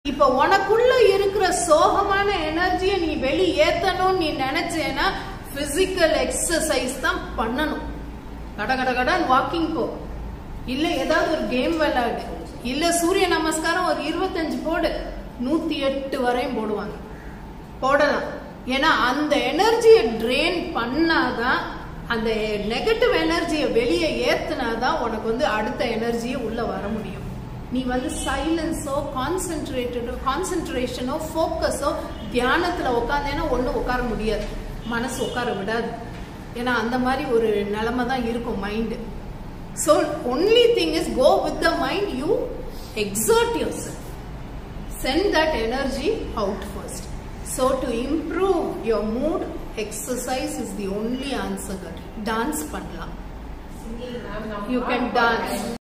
இப்ப உனக்குள்ள இருக்கிற சோகமான எனர்ஜியை நீ வெளி ஏத்தணும்னு நீ நினைச்சேன்னா பிசிக்கல் எக்ஸசைஸ் தான் பண்ணணும் கட கட கடன் வாக்கிங் போ இல்ல ஏதாவது ஒரு கேம் விளையாடு இல்ல சூரிய நமஸ்காரம் ஒரு இருபத்தஞ்சு போடு நூத்தி எட்டு வரையும் போடுவாங்க போடலாம் ஏன்னா அந்த எனர்ஜியை ட்ரெயின் பண்ணாதான் அந்த நெகட்டிவ் எனர்ஜியை வெளியே ஏத்துனாதான் உனக்கு வந்து அடுத்த எனர்ஜியை உள்ள வர முடியும் நீ வந்து சைலன்ஸோ கான்சென்ட்ரேட்டடோ கான்சென்ட்ரேஷனோ ஃபோக்கஸோ தியானத்துல உட்காந்தேன்னா ஒன்றும் உட்கார முடியாது மனசு உட்கார விடாது ஏன்னா அந்த மாதிரி ஒரு நிலைமை தான் இருக்கும் mind so only thing is go with the mind you exert your self send that energy out first. So to improve your mood, exercise is the only answer. Dance பண்ணலாம். You can dance.